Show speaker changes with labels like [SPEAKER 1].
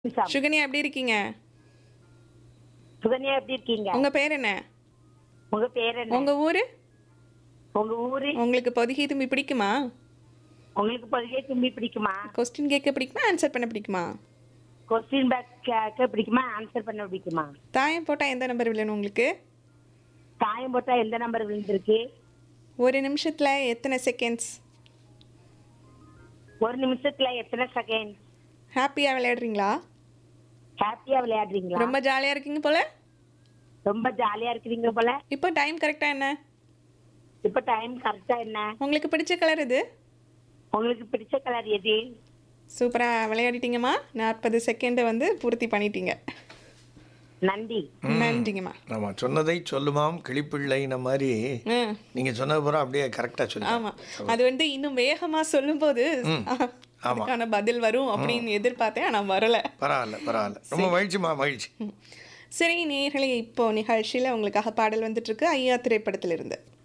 [SPEAKER 1] நிமிஷம்.
[SPEAKER 2] சுகன்யா எப்படி இருக்கீங்க
[SPEAKER 1] சுகன்யா எப்படி இருக்கீங்க
[SPEAKER 2] உங்க பேர் என்ன
[SPEAKER 1] உங்க பேர் என்ன
[SPEAKER 2] உங்க ஊரு
[SPEAKER 1] உங்க ஊரு
[SPEAKER 2] உங்களுக்கு பொதிகை தும்பி பிடிக்குமா
[SPEAKER 1] உங்களுக்கு பொதுகை தும்பி பிடிக்குமா
[SPEAKER 2] கொஸ்டின் கேட்க பிடிக்குமா ஆன்சர் பண்ண பிடிக்குமா
[SPEAKER 1] கொஸ்டின் பேக் கேட்க பிடிக்குமா ஆன்சர் பண்ண பிடிக்குமா
[SPEAKER 2] தாயம் போட்டா எந்த நம்பர் விழணும் உங்களுக்கு
[SPEAKER 1] தாயம் போட்டா எந்த நம்பர் விழுந்திருக்கு
[SPEAKER 2] ஒரு நிமிஷத்துல எத்தனை செகண்ட்ஸ்
[SPEAKER 1] ஒரு நிமிஷத்துல எத்தனை செகண்ட்
[SPEAKER 2] ஹாப்பியா விளையாடுறீங்களா
[SPEAKER 1] ஹாப்பியா விளையாடுறீங்களா
[SPEAKER 2] ரொம்ப ஜாலியா இருக்கீங்க போல
[SPEAKER 1] ரொம்ப ஜாலியா இருக்கிறீங்க போல
[SPEAKER 2] இப்போ டைம் கரெக்டா என்ன
[SPEAKER 1] இப்ப டைம் கரெக்டா என்ன
[SPEAKER 2] உங்களுக்கு பிடிச்ச கலர் இது
[SPEAKER 1] உங்களுக்கு பிடிச்ச கலர் எது
[SPEAKER 2] சூப்பரா விளையாடிட்டீங்கம்மா நாற்பது செகண்டை வந்து பூர்த்தி பண்ணிட்டீங்க
[SPEAKER 1] நன்றி
[SPEAKER 2] நன்றிங்கம்மா
[SPEAKER 3] ஆமா சொன்னதை சொல்லுமாம் கிளிப்பிள்ளைன மாதிரி
[SPEAKER 2] ம்
[SPEAKER 3] நீங்க சொன்னது பூரா அப்படியே கரெக்டா சொல்லி
[SPEAKER 2] ஆமா அது வந்து இன்னும் வேகமா சொல்லும்போது அதுக்கான பதில் வரும் அப்படின்னு எதிர்பார்த்தேன் ஆனா வரல
[SPEAKER 3] பரவாயில்ல பரவாயில்ல ரொம்ப மகிழ்ச்சிமா மகிழ்ச்சி
[SPEAKER 2] சரி நேர்களே இப்போ நிகழ்ச்சியில உங்களுக்காக பாடல் வந்துட்டு இருக்கு ஐயா திரைப்படத்திலிருந்து